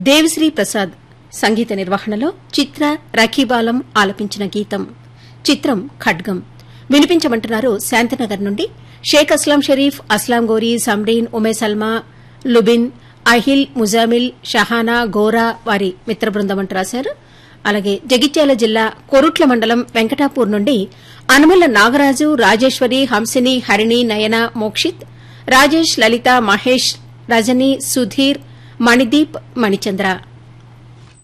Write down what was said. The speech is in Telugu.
దేవిశ్రీ ప్రసాద్ సంగీత నిర్వహణలో చిత్ర రఖీబాలం ఆలపించిన గీతం చిత్రం ఖడ్గం వినిపించమంటున్నారు శాంతినగర్ నుండి షేక్ అస్లాం షరీఫ్ అస్లాం గోరీ సమ్రీన్ ఉమే సల్మా లుబిన్ అహిల్ ముజామిల్ షహానా గోరా వారి మిత్ర బృందం అంటూ రాశారు అలాగే జగిత్యాల జిల్లా కొరుట్ల మండలం వెంకటాపూర్ నుండి అనుమల నాగరాజు రాజేశ్వరి హంసిని హరిణి నయన మోక్షిత్ రాజేష్ లలిత మహేష్ రజని సుధీర్ మణిదీప్ మణిచంద్ర